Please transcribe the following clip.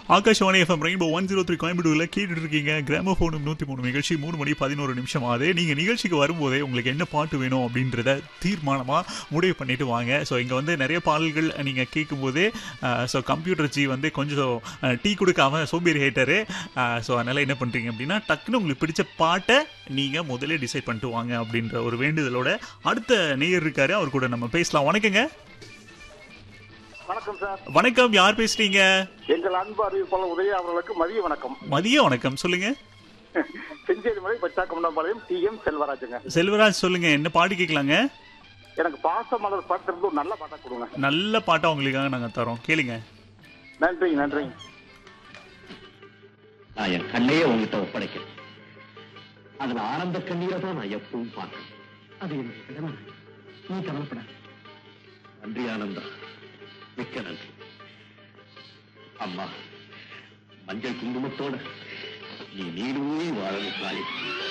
Akashvani FM rainbow one zero three கோயம்புத்தூர்ல கேட்டுட்டு இருக்கீங்க கிராமபோனும் நூத்தி மூணு நிகழ்ச்சி மூணு மணி பதினோரு நிமிஷம் ஆகுது நீங்க நிகழ்ச்சிக்கு வரும்போதே உங்களுக்கு என்ன பாட்டு வேணும் அப்படின்றத தீர்மானமா முடிவு பண்ணிட்டு வாங்க ஸோ இங்க வந்து நிறைய பாடல்கள் நீங்க கேட்கும் போதே ஸோ கம்ப்யூட்டர் ஜி வந்து கொஞ்சம் டீ கொடுக்காம சோம்பேறி ஹேட்டரு ஸோ அதனால என்ன பண்றீங்க அப்படின்னா டக்குன்னு உங்களுக்கு பிடிச்ச பாட்டை நீங்க முதல்ல டிசைட் பண்ணிட்டு வாங்க அப்படின்ற ஒரு வேண்டுதலோட அடுத்த நேயர் இருக்காரு அவர் கூட நம்ம பேசலாம் வணக்கங்க வணக்கம் சார் வணக்கம் யார் பேசுறீங்க எங்கள் அன்பு அறிவிப்பாளர் உதய அவர்களுக்கு மதிய வணக்கம் மதிய வணக்கம் சொல்லுங்க செஞ்சேரி மலை பச்சாக்கமண்டபாளையம் டி எம் செல்வராஜுங்க செல்வராஜ் சொல்லுங்க என்ன பாட்டு கேட்கலாங்க எனக்கு பாச மலர் பாட்டு ஒரு நல்ல பாட்டா கொடுங்க நல்ல பாட்டா உங்களுக்காக நாங்க தரோம் கேளுங்க நன்றிங்க நன்றிங்க நான் என் கண்ணையே உங்ககிட்ட ஒப்படைக்கிறேன் அதுல ஆனந்த கண்ணீரை தான் நான் எப்பவும் பார்க்கிறேன் அது என்னுடைய கடமை நீ கவலைப்பட நன்றி ஆனந்தா மிக்க நன்றி அம்மா மஞ்சள் குங்குமத்தோட நீ நீடூழி வாழணும் தாயே